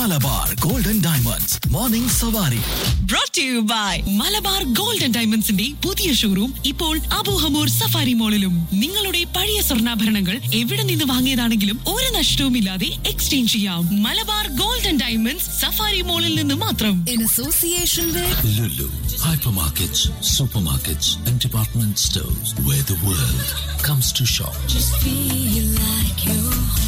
Malabar golden diamonds morning സവാരി brought to you by Malabar gold and ഡയമണ്ട്സിന്റെ പുതിയ ഷോറൂം ഇപ്പോൾ അബൂഹമൂർ സഫാരി മോളിലും നിങ്ങളുടെ പഴയ സ്വർണ്ണാഭരണങ്ങൾ എവിടെ നിന്ന് വാങ്ങിയതാണെങ്കിലും ഒരു നഷ്ടവുമില്ലാതെ എക്സ്ചേഞ്ച് ചെയ്യാം Malabar gold and diamonds safari മോളിൽ നിന്ന് മാത്രം in association with Lulu hypermarkets, supermarkets, and department stores where the world comes to shop. feel like you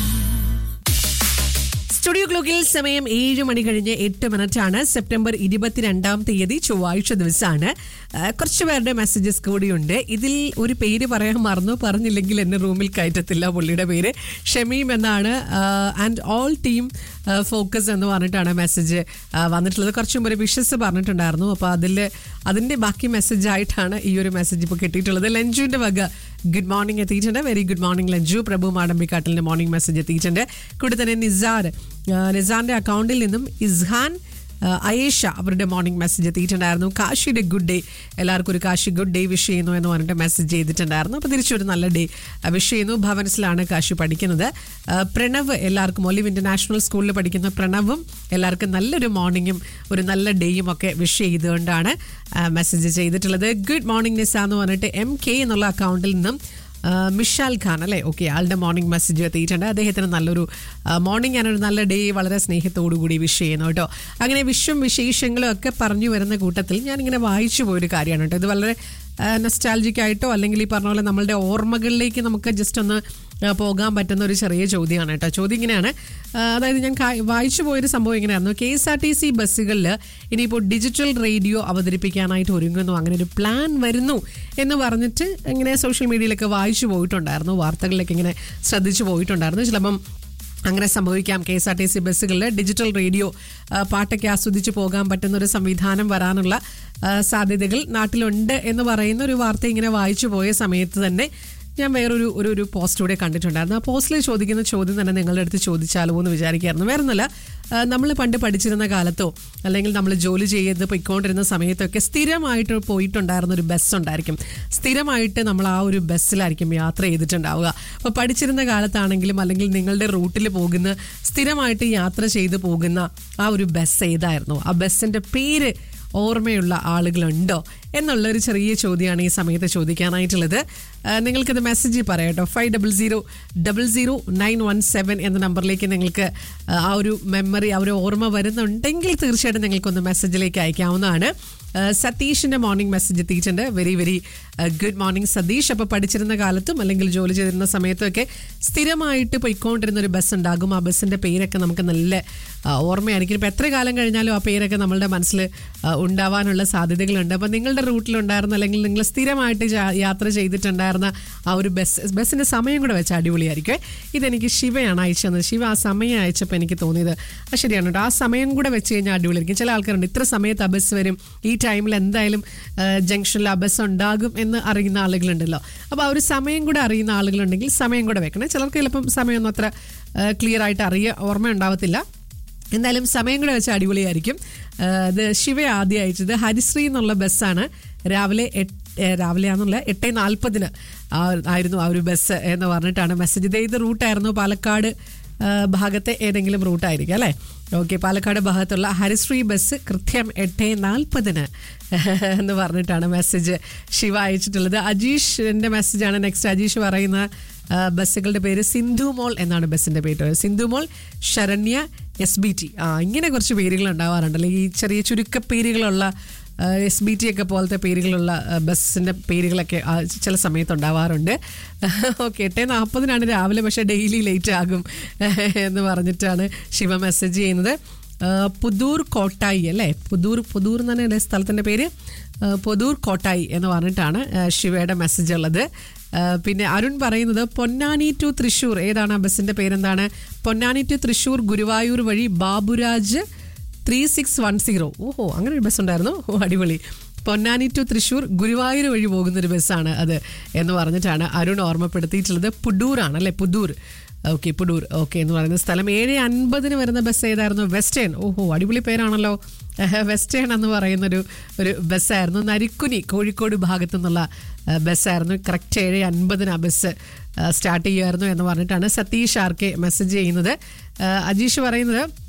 studio ക്ലോക്കിൽ സമയം ഏഴ് മണി കഴിഞ്ഞ് എട്ട് മിനിറ്റ് ആണ് സെപ്റ്റംബർ ഇരുപത്തിരണ്ടാം തീയതി ചൊവ്വാഴ്ച ദിവസമാണ് ആ, കുറച്ച് പേരുടെ മെസ്സേജസ് കൂടിയുണ്ട് ഇതിൽ ഒരു പേര് പറയാൻ മറന്നു പറഞ്ഞില്ലെങ്കിൽ എന്നെ റൂമിൽ കയറ്റത്തില്ല പുള്ളിയുടെ പേര് ഷമീം എന്നാണ് ആൻഡ് ഓൾ ടീം ഫോക്കസ് എന്ന് പറഞ്ഞിട്ടാണ് മെസ്സേജ് വന്നിട്ടുള്ളത് കുറച്ചും ഒരു വിഷസ് പറഞ്ഞിട്ടുണ്ടായിരുന്നു അപ്പോൾ അതിൽ അതിൻ്റെ ബാക്കി മെസ്സേജ് ആയിട്ടാണ് ഈ ഒരു മെസ്സേജ് ഇപ്പോൾ കിട്ടിയിട്ടുള്ളത് ലഞ്ചുവിൻ്റെ വക ഗുഡ് മോർണിംഗ് എത്തിയിട്ടുണ്ട് very good morning Lanchu Prabhu മാടമ്പിക്കാട്ടിലിൻ്റെ മോർണിംഗ് മെസ്സേജ് എത്തിയിട്ടുണ്ട് കൂടെ തന്നെ നിസാർ ആ, നിസാറിൻ്റെ അക്കൗണ്ടിൽ നിന്നും ഇസ്ഹാൻ ആ, അയേഷ അവരുടെ മോർണിംഗ് മെസ്സേജ് എത്തിയിട്ടുണ്ടായിരുന്നു കാശിയുടെ ഗുഡ് ഡേ എല്ലാവർക്കും ഒരു കാശി ഗുഡ് ഡേ വിഷ് ചെയ്യുന്നു എന്ന് പറഞ്ഞിട്ട് മെസ്സേജ് ചെയ്തിട്ടുണ്ടായിരുന്നു അപ്പോൾ തിരിച്ചൊരു നല്ല ഡേ വിഷ് ചെയ്യുന്നു ഭവൻസിലാണ് കാശി പഠിക്കുന്നത് ആ, പ്രണവ് എല്ലാവർക്കും ഒലിവ് ഇന്റർനാഷണൽ സ്കൂളിൽ പഠിക്കുന്ന പ്രണവും എല്ലാവർക്കും നല്ലൊരു മോർണിംഗും ഒരു നല്ല ഡേയും ഒക്കെ വിഷ് ചെയ്തുകൊണ്ടാണ് മെസ്സേജ് ചെയ്തിട്ടുള്ളത് ഗുഡ് മോർണിംഗ് നിസ എന്ന് പറഞ്ഞിട്ട് എം കെ എന്നുള്ള അക്കൗണ്ടിൽ നിന്നും ആ, മിഷാൽ ഖാൻ അല്ലേ ഓക്കെ ആളുടെ മോർണിംഗ് മെസ്സേജ് എത്തിയിട്ടുണ്ട് അദ്ദേഹത്തിന് നല്ലൊരു മോർണിംഗ് ആൻഡ് ഒരു നല്ല ഡേ വളരെ സ്നേഹത്തോടു കൂടി വിഷ് ചെയ്യുന്നു കേട്ടോ അങ്ങനെ വിഷും വിശേഷങ്ങളും ഒക്കെ പറഞ്ഞു വരുന്ന കൂട്ടത്തിൽ ഞാനിങ്ങനെ വായിച്ചു പോയൊരു കാര്യമാണ് കേട്ടോ ഇത് വളരെ നൊസ്റ്റാലജിക് ആയിട്ടോ അല്ലെങ്കിൽ ഈ പറഞ്ഞ പോലെ നമ്മളുടെ ഓർമ്മകളിലേക്ക് നമുക്ക് ജസ്റ്റ് ഒന്ന് ആ, പോകാൻ പറ്റുന്ന ഒരു ചെറിയ ചോദ്യമാണ് കേട്ടോ ചോദ്യം ഇങ്ങനെയാണ് ആ, അതായത് ഞാൻ കാ- വായിച്ചു പോയൊരു സംഭവം ഇങ്ങനെയായിരുന്നു K S R T C ബസ്സുകളിൽ ഇനിയിപ്പോൾ ഡിജിറ്റൽ റേഡിയോ അവതരിപ്പിക്കാനായിട്ട് ഒരുങ്ങുന്നു അങ്ങനെ ഒരു പ്ലാൻ വരുന്നു എന്ന് പറഞ്ഞിട്ട് ഇങ്ങനെ സോഷ്യൽ മീഡിയയിലൊക്കെ വായിച്ചു പോയിട്ടുണ്ടായിരുന്നു വാർത്തകളിലൊക്കെ ഇങ്ങനെ ശ്രദ്ധിച്ചു പോയിട്ടുണ്ടായിരുന്നു ചിലപ്പം അങ്ങനെ സംഭവിക്കാം K S R T C ബസ്സുകളിൽ ഡിജിറ്റൽ റേഡിയോ ആ, പാട്ടൊക്കെ ആസ്വദിച്ച് പോകാൻ പറ്റുന്ന ഒരു സംവിധാനം വരാനുള്ള ആ, സാധ്യതകൾ നാട്ടിലുണ്ട് എന്ന് പറയുന്ന ഒരു വാർത്ത ഇങ്ങനെ വായിച്ചു പോയ സമയത്ത് തന്നെ ഞാൻ വേറൊരു ഒരു ഒരു പോസ്റ്റ് കൂടെ കണ്ടിട്ടുണ്ടായിരുന്നു ആ പോസ്റ്റിൽ ചോദിക്കുന്ന ചോദ്യം തന്നെ നിങ്ങളുടെ അടുത്ത് ചോദിച്ചാലോ എന്ന് വിചാരിക്കായിരുന്നു വേറെ ഒന്നുമല്ല നമ്മൾ പണ്ട് പഠിച്ചിരുന്ന കാലത്തോ അല്ലെങ്കിൽ നമ്മൾ ജോലി ചെയ്ത് പൊയ്ക്കൊണ്ടിരുന്ന സമയത്തൊക്കെ സ്ഥിരമായിട്ട് പോയിട്ടുണ്ടായിരുന്ന ഒരു ബസ് ഉണ്ടായിരിക്കും സ്ഥിരമായിട്ട് നമ്മൾ ആ ഒരു ബസ്സിലായിരിക്കും യാത്ര ചെയ്തിട്ടുണ്ടാവുക അപ്പോൾ പഠിച്ചിരുന്ന കാലത്താണെങ്കിലും അല്ലെങ്കിൽ നിങ്ങളുടെ റൂട്ടിൽ പോകുന്ന സ്ഥിരമായിട്ട് യാത്ര ചെയ്ത് പോകുന്ന ആ ഒരു ബസ് ഏതായിരുന്നു ആ ബസ്സിൻ്റെ പേര് ഓർമ്മയുള്ള ആളുകളുണ്ടോ എന്നുള്ള ഒരു ചെറിയ ചോദ്യമാണ് ഈ സമയത്ത് ചോദിക്കാനായിട്ടുള്ളത് ആ, നിങ്ങൾക്കത് മെസ്സേജ് പറയാം കേട്ടോ five double zero double zero nine one seven എന്ന നമ്പറിലേക്ക് നിങ്ങൾക്ക് ആ, ആ ഒരു മെമ്മറി ആ ഒരു ഓർമ്മ വരുന്നുണ്ടെങ്കിൽ തീർച്ചയായിട്ടും നിങ്ങൾക്കൊന്ന് മെസ്സേജിലേക്ക് അയക്കാവുന്നതാണ് ആ, സതീഷിന്റെ മോർണിംഗ് മെസ്സേജ് എത്തിയിട്ടുണ്ട് very very good morning Satheesh അപ്പോൾ പഠിച്ചിരുന്ന കാലത്തും അല്ലെങ്കിൽ ജോലി ചെയ്തിരുന്ന സമയത്തും ഒക്കെ സ്ഥിരമായിട്ട് പോയിക്കൊണ്ടിരുന്ന ഒരു ബസ് ഉണ്ടാകും ആ ബസ്സിന്റെ പേരൊക്കെ നമുക്ക് നല്ല ആ, ഓർമ്മയായിരിക്കും ഇപ്പം എത്ര കാലം കഴിഞ്ഞാലും ആ പേരൊക്കെ നമ്മളുടെ മനസ്സിൽ ആ, ഉണ്ടാവാനുള്ള സാധ്യതകളുണ്ട് അപ്പം നിങ്ങളുടെ റൂട്ടിലുണ്ടായിരുന്ന അല്ലെങ്കിൽ നിങ്ങൾ സ്ഥിരമായിട്ട് ജാ- യാത്ര ചെയ്തിട്ടുണ്ടായിരുന്ന ആ ഒരു ബസ് ബസ്സിന്റെ സമയം കൂടെ വെച്ച് അടിപൊളിയായിരിക്കും ഇതെനിക്ക് ശിവയാണ് അയച്ചത് ശിവ ആ സമയം അയച്ചപ്പോൾ എനിക്ക് തോന്നിയത് ആ ശരിയാണ് കേട്ടോ ആ സമയം കൂടെ വെച്ച് കഴിഞ്ഞാൽ അടിപൊളിയായിരിക്കും ചില ആൾക്കാരുണ്ട് ഇത്ര സമയത്ത് ആ ബസ് വരും ഈ ടൈമിൽ എന്തായാലും ജംഗ്ഷനിൽ ആ ബസ് ഉണ്ടാകും എന്ന് അറിയുന്ന ആളുകളുണ്ടല്ലോ അപ്പോൾ ആ ഒരു സമയം കൂടെ അറിയുന്ന ആളുകളുണ്ടെങ്കിൽ സമയം കൂടെ വെക്കണം ചിലർക്ക് ചിലപ്പം സമയമൊന്നും അത്ര ക്ലിയർ ആയിട്ട് അറിയ ഓർമ്മ ഉണ്ടാവത്തില്ല എന്തായാലും സമയം കൂടെ വെച്ച് അടിപൊളിയായിരിക്കും ആ, ഇത് ശിവ ആദ്യം അയച്ചത് ഹരിശ്രീ എന്നുള്ള ബസ്സാണ് രാവിലെ എട്ട് ഏ, രാവിലെ ആണെന്നുള്ള എട്ട് നാൽപ്പതിന് ആയിരുന്നു ആ ഒരു ബസ് എന്ന് പറഞ്ഞിട്ടാണ് മെസ്സേജ് ഇത് ഏത് റൂട്ടായിരുന്നു പാലക്കാട് ആ, ഭാഗത്തെ ഏതെങ്കിലും റൂട്ടായിരിക്കും അല്ലേ ഓക്കെ പാലക്കാട് ഭാഗത്തുള്ള ഹരിശ്രീ ബസ് കൃത്യം എട്ട് നാൽപ്പതിന് എന്ന് പറഞ്ഞിട്ടാണ് മെസ്സേജ് ശിവ അയച്ചിട്ടുള്ളത് അജീഷിൻ്റെ മെസ്സേജാണ് നെക്സ്റ്റ് അജീഷ് പറയുന്ന ആ, ബസ്സുകളുടെ പേര് സിന്ധു മോൾ എന്നാണ് ബസ്സിന്റെ പേര് സിന്ധു മോൾ ശരണ്യ എസ് ബി ടി ആ ഇങ്ങനെ കുറച്ച് പേരുകൾ ഉണ്ടാവാറുണ്ടല്ലോ ഈ ചെറിയ ചുരുക്ക പേരുകളുള്ള എസ് ബി ടി ഒക്കെ പോലത്തെ പേരുകളുള്ള ആ, ബസ്സിന്റെ പേരുകളൊക്കെ ആ, ചില സമയത്ത് ഉണ്ടാവാറുണ്ട് ഓക്കെ എട്ട് നാൽപ്പതിനാണ് രാവിലെ പക്ഷേ ഡെയിലി ലേറ്റ് ആകും എന്ന് പറഞ്ഞിട്ടാണ് ശിവ മെസ്സേജ് ചെയ്യുന്നത് ആ, പുതൂർ കോട്ടായി അല്ലേ പുതൂർ പുതൂർ എന്ന് തന്നെ സ്ഥലത്തിന്റെ പേര് ആ, പുതൂർ കോട്ടായി എന്ന് പറഞ്ഞിട്ടാണ് ആ, ശിവയുടെ മെസ്സേജ് ഉള്ളത് ആ, പിന്നെ അരുൺ പറയുന്നത് പൊന്നാനി ടു തൃശ്ശൂർ ഏതാണ് ആ ബസ്സിന്റെ പേരെന്താണ് പൊന്നാനി ടു തൃശ്ശൂർ ഗുരുവായൂർ വഴി Baburaj three six one zero ഓഹോ അങ്ങനെ ഒരു ബസ് ഉണ്ടായിരുന്നു ഓ അടിപൊളി പൊന്നാനി ടു തൃശ്ശൂർ ഗുരുവായൂർ വഴി പോകുന്ന ഒരു ബസ്സാണ് അത് എന്ന് പറഞ്ഞിട്ടാണ് അരുൺ ഓർമ്മപ്പെടുത്തിയിട്ടുള്ളത് പുഡൂറാണ് അല്ലേ പുദൂർ ഓക്കെ പുഡൂർ ഓക്കെ എന്ന് പറയുന്ന സ്ഥലം ഏഴ് അൻപതിന് വരുന്ന ബസ് ഏതായിരുന്നു വെസ്റ്റേൺ ഓഹോ അടിപൊളി പേരാണല്ലോ വെസ്റ്റേൺ എന്ന് പറയുന്നൊരു ഒരു ബസ്സായിരുന്നു നരിക്കുനി കോഴിക്കോട് ഭാഗത്തു നിന്നുള്ള ആ, ബസ്സായിരുന്നു കറക്റ്റ് ഏഴ് അൻപതിന് ആ ബസ് ആ, സ്റ്റാർട്ട് ചെയ്യുമായിരുന്നു എന്ന് പറഞ്ഞിട്ടാണ് സതീഷ് ആർ കെ മെസ്സേജ് ചെയ്യുന്നത് ആ, അജീഷ് പറയുന്നത്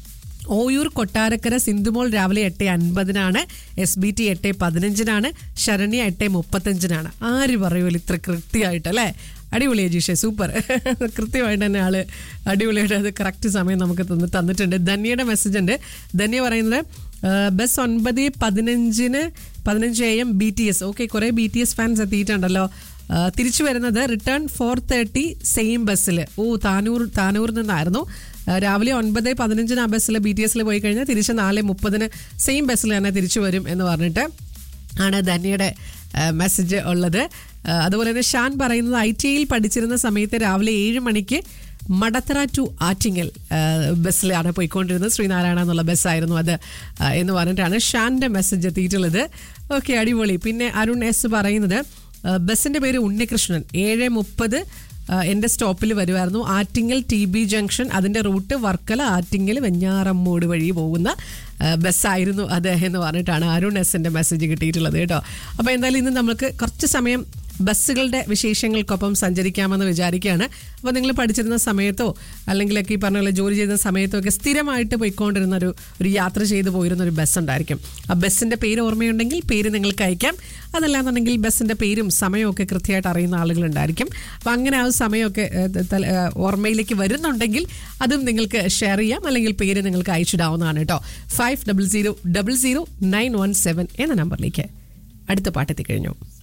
ഓയൂർ കൊട്ടാരക്കര സിന്ധുമോൾ രാവിലെ എട്ട് അൻപതിനാണ് എസ് ബി ടി എട്ട് പതിനഞ്ചിനാണ് ശരണ്യ എട്ട് മുപ്പത്തഞ്ചിനാണ് ആര് പറയുമല്ലോ ഇത്ര കൃത്യമായിട്ട് അല്ലേ അടിപൊളി അജീഷെ സൂപ്പർ കൃത്യമായിട്ട് തന്നെ ആള് അടിപൊളിയായിട്ട് അത് കറക്റ്റ് സമയം നമുക്ക് തന്ന് തന്നിട്ടുണ്ട് ധന്യയുടെ മെസ്സേജ് ഉണ്ട് ധന്യ പറയുന്നത് ആ, ബസ് ഒൻപത് പതിനഞ്ചിന് പതിനഞ്ച് A M B T S okay കുറേ ബി ടി എസ് ഫാൻസ് എത്തിയിട്ടുണ്ടല്ലോ ആ, തിരിച്ചു വരുന്നത് റിട്ടേൺ ഫോർ തേർട്ടി സെയിം ബസ്സിൽ ഓ താനൂർ താനൂരിൽ നിന്നായിരുന്നു ആ, രാവിലെ ഒൻപത് പതിനഞ്ചിന് ആ ബസ്സിൽ ബി ടി എസിൽ പോയി കഴിഞ്ഞാൽ തിരിച്ച് നാല് മുപ്പതിന് സെയിം ബസ്സിൽ തന്നെ തിരിച്ചു വരും എന്ന് പറഞ്ഞിട്ട് ആണ് ധന്യയുടെ മെസ്സേജ് ഉള്ളത് ആ, അതുപോലെ തന്നെ ഷാൻ പറയുന്നത് ഐ ടി ഐയിൽ പഠിച്ചിരുന്ന സമയത്ത് രാവിലെ ഏഴ് മണിക്ക് മടത്തറ ടു ആറ്റിങ്ങൽ ആ, ബസ്സിലാണ് പോയിക്കൊണ്ടിരുന്നത് ശ്രീനാരായണ എന്നുള്ള ബസ്സായിരുന്നു അത് ആ, എന്ന് പറഞ്ഞിട്ടാണ് ഷാൻ്റെ മെസ്സേജ് എത്തിയിട്ടുള്ളത് ഓക്കെ അടിപൊളി പിന്നെ അരുൺ എസ് പറയുന്നത് ആ, ബസ്സിൻ്റെ പേര് ഉണ്ണികൃഷ്ണൻ ഏഴ് മുപ്പത് എൻ്റെ സ്റ്റോപ്പിൽ വരുമായിരുന്നു ആറ്റിങ്ങൽ ടി ബി ജംഗ്ഷൻ അതിൻ്റെ റൂട്ട് വർക്കല ആറ്റിങ്ങൽ വെഞ്ഞാറമ്മൂട് വഴി പോകുന്ന ആ, ബസ്സായിരുന്നു അത് എന്ന് പറഞ്ഞിട്ടാണ് അരുൺ എസിൻ്റെ മെസ്സേജ് കിട്ടിയിട്ടുള്ളത് കേട്ടോ അപ്പോൾ എന്തായാലും ഇന്ന് നമുക്ക് കുറച്ച് സമയം ബസ്സുകളുടെ വിശേഷങ്ങൾക്കൊപ്പം സഞ്ചരിക്കാമെന്ന് വിചാരിക്കുകയാണ് അപ്പോൾ നിങ്ങൾ പഠിച്ചിരുന്ന സമയത്തോ അല്ലെങ്കിലൊക്കെ ഈ പറഞ്ഞ പോലെ ജോലി ചെയ്യുന്ന സമയത്തോ ഒക്കെ സ്ഥിരമായിട്ട് പോയിക്കൊണ്ടിരുന്ന ഒരു ഒരു യാത്ര ചെയ്തു പോയിരുന്ന ഒരു ബസ് ഉണ്ടായിരിക്കും ആ ബസ്സിൻ്റെ പേര് ഓർമ്മയുണ്ടെങ്കിൽ പേര് നിങ്ങൾക്ക് അയക്കാം അതല്ലാന്നുണ്ടെങ്കിൽ ബസ്സിൻ്റെ പേരും സമയവും ഒക്കെ കൃത്യമായിട്ട് അറിയുന്ന ആളുകളുണ്ടായിരിക്കും അപ്പോൾ അങ്ങനെ ആ സമയമൊക്കെ ഏഹ്, തല- ഏഹ്, ഓർമ്മയിലേക്ക് വരുന്നുണ്ടെങ്കിൽ അതും നിങ്ങൾക്ക് ഷെയർ ചെയ്യാം അല്ലെങ്കിൽ പേര് നിങ്ങൾക്ക് അയച്ചിടാവുന്നതാണ് കേട്ടോ five double zero double zero nine one seven എന്ന നമ്പറിലേക്ക് അടുത്ത പാട്ടെത്തി കഴിഞ്ഞു